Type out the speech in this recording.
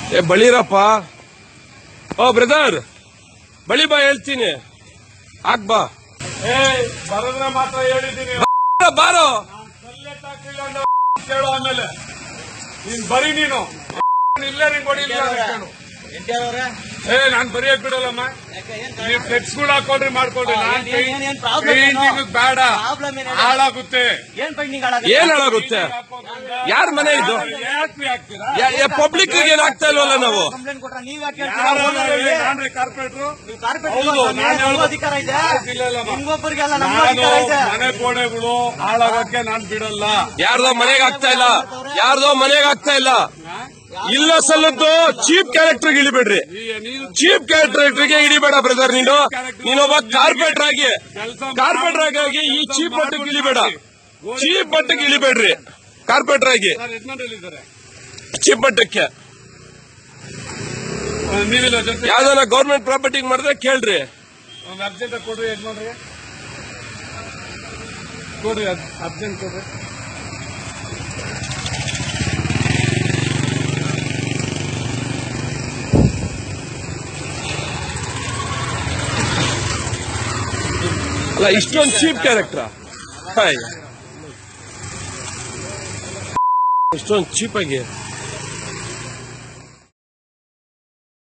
ಏ ಬಳಿರಪ್ಪ ಓ ಬ್ರದರ್ ಬಳಿ ಬಾ ಹೇಳ್ತೀನಿ ಹಾಕ್ ಬಾ ಏ ಬರೋದ್ರ ಮಾತ್ರ ಹೇಳಿದ್ದೀನಿ ಬಾರೋ, ಬಾರೋ ಸಲ್ಲೇಟ್ ಹಾಕ್ಲಿಲ್ಲ ಅಂದ್ರೆ ಕೇಳು ಆಮೇಲೆ ನೀನ್ ಬರೀ ನೀನು ಇಲ್ಲೇ ನಿಂಗೆ ಹೊಡಿಲ್ಲ ಕೇಳು ಏ ನಾನ್ ಬರೆಯಕ್ ಬಿಡಲ್ಲಮ್ಮ ನೀವು ಫ್ಲೆಕ್ಸ್ ಕೂಡ ಹಾಕೊಡ್ರಿ ಮಾಡ್ಕೊಡ್ರಿ ಹಾ, ನಾನ್ ಏನ್- ಏನ್- ಏನ್ problem ಏನು? ಪೇಂಟಿಂಗ್ ಬೇಡ Problem ಏನು ಹೇಳಿ? ಹಾಳಾಗುತ್ತೆ ಏನ್ ಪೈಂಟಿಂಗ್ ಏನ್ ಹಾಳಾಗುತ್ತೆ ಯಾರ್ ಮನೆ ಇದು ಯಾಕ್ರಿ ಹಾಕ್ತೀರಾ ಪಬ್ಲಿಕ್ ಏನ್ ಆಗ್ತಾ ಇಲ್ವಲ್ಲ ನಾವು ಕಂಪ್ಲೇಂಟ್ ಕೊಟ್ರ ನೀವ್ ಯಾಕೆ ಯಾರು ನಾನ್ರಿ ಕಾರ್ಪೊರೇಟ್ರು ಹೌದು, ನಾನ್ ಹೇಳ್ಬೋದು. ಅಧಿಕಾರ ಇದೆ ಇಲ್ಲ, ಇಲ್ಲಮ್ಮ. ನಿಮ್ಗೊಬ್ಬರಿಗೆಲ್ಲ ನಮ್ಮ ನಾನು ಅಧಿಕಾರ ಇದೆ ಮನೆ ಗೋಡೆಗಳು ಹಾಳಾಗಕ್ಕೆ ನಾನ್ ಬಿಡಲ್ಲ ಯಾರ್ದೋ ಮನೆಗೆ ಆಗ್ತಾ ಇಲ್ಲ ಯಾರ್ದೋ ಮನೆಗೆ ಆಗ್ತಾ ಇಲ್ಲ ಇಲ್ಲ ಸಲ್ಲದ್ದು ಚೀಪ್ ಕ್ಯಾರೆಕ್ಟರ್ ಇಳಿಬೇಡ್ರಿ ಈ- ನೀನು ಚೀಪ್ ಕ್ಯಾರೆಕ್ಟರ್ಗೆ ಹಿಡಿಬೇಡ ಬ್ರದರ್ ನೀನು ನೀನೊಬ್ಬ ಕಾರ್ಪೆಂಟರ್ ಆಗಿ ಕಾರ್ಪೆಂಟರ್ ಆಗಿ ಈ ಚೀಪ್ ಮಟ್ಟಕ್ಕೆ ಇಳಿಬೇಡ ಚೀಪ್ ಮಟ್ಟಕ್ಕೆ ಇಳಿಬೇಡ್ರಿ ಕಾರ್ಪೆಂಟರ್ ಆಗಿ ಸರ್ ಯಜಮಾನ್ರಲ್ಲಿದ್ದಾರೆ ಚೀಪ್ ಮಟ್ಟಕ್ಕೆ ನೀವಿಲ್ಲ ಜೊತೆ ಯಾವ್ದಾನ ಗೌರ್ಮೆಂಟ್ ಪ್ರಾಪರ್ಟಿ ಮಾಡಿದ್ರೆ ಕೇಳ್ರಿ ಒಂದು ಅರ್ಜೆಂಟ್ ಕೊಡ್ರಿ ಯಜಮಾನ್ರಿಗೆ ಕೊಡ್ರಿ ಅರ್ಜೆಂಟ್ ಕೊಡ್ರಿ ಅಲ್ಲ ಇಷ್ಟೊಂದು ಚೀಪ್ ಕ್ಯಾರೆಕ್ಟರ್ ಇಷ್ಟೊಂದು ಚೀಪ್ ಆಗಿ